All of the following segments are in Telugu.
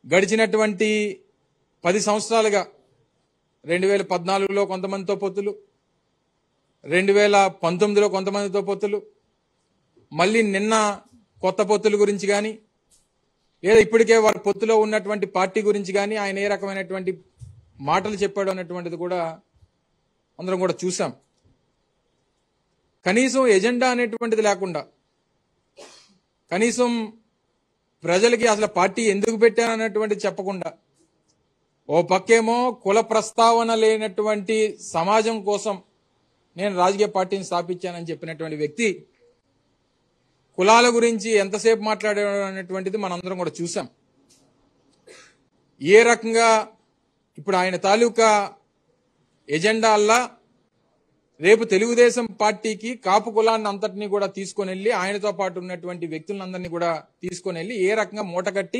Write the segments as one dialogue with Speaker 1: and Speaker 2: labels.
Speaker 1: గడిచినటువంటి పది సంవత్సరాలుగా రెండు వేల పద్నాలుగులో కొంతమందితో పొత్తులు రెండు వేల పంతొమ్మిదిలో కొంతమందితో పొత్తులు మళ్ళీ నిన్న కొత్త పొత్తుల గురించి కానీ లేదా ఇప్పటికే వారి పొత్తులో ఉన్నటువంటి పార్టీ గురించి కానీ ఆయన ఏ రకమైనటువంటి మాటలు చెప్పాడు అన్నటువంటిది కూడా అందరం కూడా చూసాం కనీసం ఎజెండా అనేటువంటిది లేకుండా కనీసం ప్రజలకి అసలు పార్టీ ఎందుకు పెట్టానన్నటువంటిది చెప్పకుండా ఓ పక్కేమో కుల ప్రస్తావన లేనటువంటి సమాజం కోసం నేను రాజకీయ పార్టీని స్థాపించానని చెప్పినటువంటి వ్యక్తి కులాల గురించి ఎంతసేపు మాట్లాడాడు అనేటువంటిది మనందరం కూడా చూసాం ఏ రకంగా ఇప్పుడు ఆయన తాలూకా ఎజెండా అల్లా రేపు తెలుగుదేశం పార్టీకి కాపు కులాన్ని అంతటినీ కూడా తీసుకొని వెళ్ళి ఆయనతో పాటు ఉన్నటువంటి వ్యక్తులందరినీ కూడా తీసుకొని వెళ్ళి ఏ రకంగా మూటగట్టి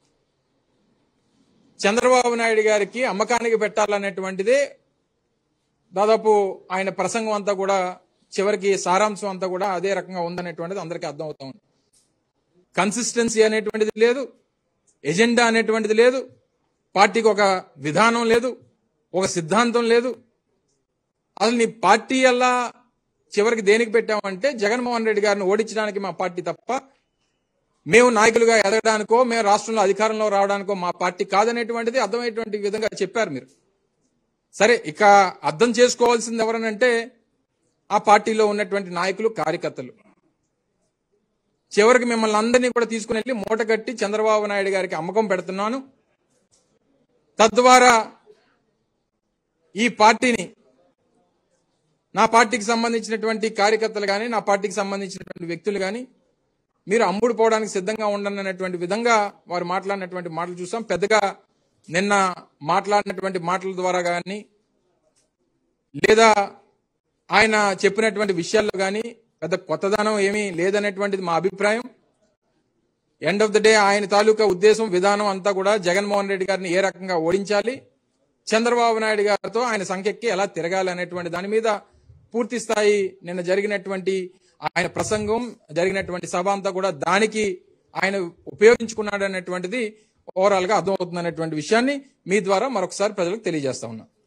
Speaker 1: చంద్రబాబు నాయుడు గారికి అమ్మకానికి పెట్టాలనేటువంటిదే దాదాపు ఆయన ప్రసంగం అంతా కూడా చివరికి సారాంశం అంతా కూడా అదే రకంగా ఉందనేటువంటిది అందరికీ అర్థమవుతా ఉంది కన్సిస్టెన్సీ అనేటువంటిది లేదు ఎజెండా అనేటువంటిది లేదు పార్టీకి ఒక విధానం లేదు ఒక సిద్ధాంతం లేదు అసలు నీ పార్టీ అలా చివరికి దేనికి పెట్టామంటే జగన్మోహన్ రెడ్డి గారిని ఓడించడానికి మా పార్టీ తప్ప మేము నాయకులుగా ఎదగడానికో మేము రాష్ట్రంలో అధికారంలో రావడానికో మా పార్టీ కాదనేటువంటిది అర్థమయ్యేటువంటి విధంగా చెప్పారు మీరు సరే ఇక అర్థం చేసుకోవాల్సింది ఎవరనంటే ఆ పార్టీలో ఉన్నటువంటి నాయకులు కార్యకర్తలు చివరికి మిమ్మల్ని అందరినీ కూడా తీసుకుని వెళ్ళి మూట కట్టి చంద్రబాబు నాయుడు గారికి అమ్మకం పెడుతున్నాను తద్వారా ఈ పార్టీని నా పార్టీకి సంబంధించినటువంటి కార్యకర్తలు కానీ నా పార్టీకి సంబంధించినటువంటి వ్యక్తులు కానీ మీరు అమ్ముడు పోవడానికి సిద్ధంగా ఉండండి అనేటువంటి విధంగా వారు మాట్లాడినటువంటి మాటలు చూసాం పెద్దగా నిన్న మాట్లాడినటువంటి మాటల ద్వారా కానీ లేదా ఆయన చెప్పినటువంటి విషయాల్లో కానీ పెద్ద కొత్తదనం ఏమీ లేదనేటువంటిది మా అభిప్రాయం ఎండ్ ఆఫ్ ద డే ఆయన తాలూకా ఉద్దేశం విధానం అంతా కూడా జగన్మోహన్ రెడ్డి గారిని ఏ రకంగా ఓడించాలి చంద్రబాబు నాయుడు గారితో ఆయన సంఖ్యకి ఎలా తిరగాలి అనేటువంటి దాని మీద పూర్తి స్థాయి నిన్న జరిగినటువంటి ఆయన ప్రసంగం జరిగినటువంటి సభ అంతా కూడా దానికి ఆయన ఉపయోగించుకున్నాడు అనేటువంటిది ఓవరాల్ గా అర్థమవుతుంది అనేటువంటి విషయాన్ని మీ ద్వారా మరొకసారి ప్రజలకు తెలియజేస్తా ఉన్నా